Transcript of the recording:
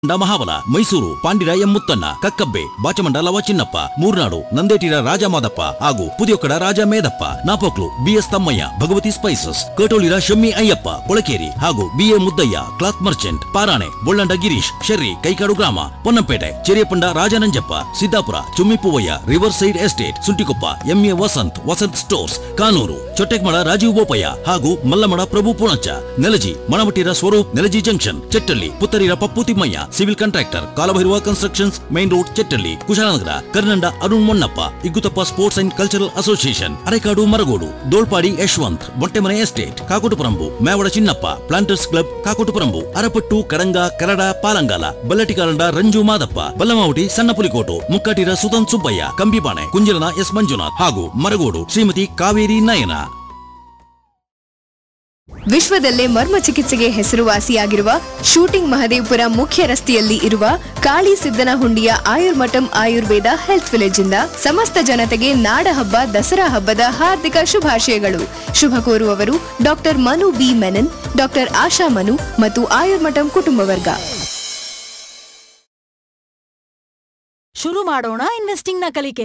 ಡ ಮಹಾಬಲ ಮೈಸೂರು ಪಾಂಡಿರ ಎಂ ಮುತ್ತಣ್ಣ ಕಕ್ಕಬ್ಬೆ ಬಾಚಮಂಡ ಲವ ಚಿನ್ನಪ್ಪ ಮೂರ್ನಾಡು ನಂದೇಟಿರ ರಾಜ ಮಾದಪ್ಪ ಹಾಗೂ Pudiyokkada Raja Medappa Napoklu BS Thammaiah Bhagavathi spices Katolira Shammi Ayyappa Kolakeri ಹಾಗೂ BA Muddaiah cloth merchant Parane Bollanda Girish Sherry Kaikadu ಗ್ರಾಮ Ponnampet Cheriyapanda Rajananjappa Siddapura Chummipuvaiah riverside estate Suntikoppa MA Vasanth Vasanth stores Kanoor Chottekmala Rajeev Bopaiah ಹಾಗೂ Mallamada Prabhu Punacha Nelaji Manamattira Swaroop Nelaji junction Chettalli Puttarira Pappu Thimmaiah civil contractor Kalabhairava constructions main road Chettalli Kushalnagar Karnanda Arun Monnappa Igguthappa sports and cultural association Arekadu Maragodu Dolpadi Yashwanth Mottemane estate Kakotuparambu Mevada Chinnappa planters club Kakotuparambu Arapattu Kadanga Karada Palangala Ballatikaranda Ranju Madappa Ballamavati ಸಣ್ಣ ಪುಲಿಕೋಟು ಮುಕ್ಕಟಿರ ಸುಧನ್ ಸುಬ್ಬಯ್ಯ ಕಂಬಿಪಾಣೆ ಕುಂಜಲನ S Manjunath ಹಾಗೂ ಮರಗೋಡು ಶ್ರೀಮತಿ ಕಾವೇರಿ ನಯನ ವಿಶ್ವದಲ್ಲೇ ಮರ್ಮ ಚಿಕಿತ್ಸೆಗೆ ಹೆಸರುವಾಸಿಯಾಗಿರುವ ಶೂಟಿಂಗ್ ಮಹದೇವಪುರ ಮುಖ್ಯ ರಸ್ತೆಯಲ್ಲಿ ಇರುವ ಕಾಳಿ ಸಿದ್ದನಹುಂಡಿಯ ಆಯುರ್ಮಠಂ ಆಯುರ್ವೇದ ಹೆಲ್ತ್ ವಿಲೇಜ್ ಇಂದ ಸಮಸ್ತ ಜನತೆಗೆ ನಾಡ ಹಬ್ಬ ದಸರಾ ಹಬ್ಬದ ಹಾರ್ದಿಕ ಶುಭಾಶಯಗಳು ಶುಭ ಕೋರುವವರು doctor Manu B Menon doctor Asha Manu ಮತ್ತು ಆಯುರ್ಮಠಂ ಕುಟುಂಬ ವರ್ಗ ಶುರು ಮಾಡೋಣ ಇನ್ವೆಸ್ಟಿಂಗ್ ನ ಕಲಿಕೆ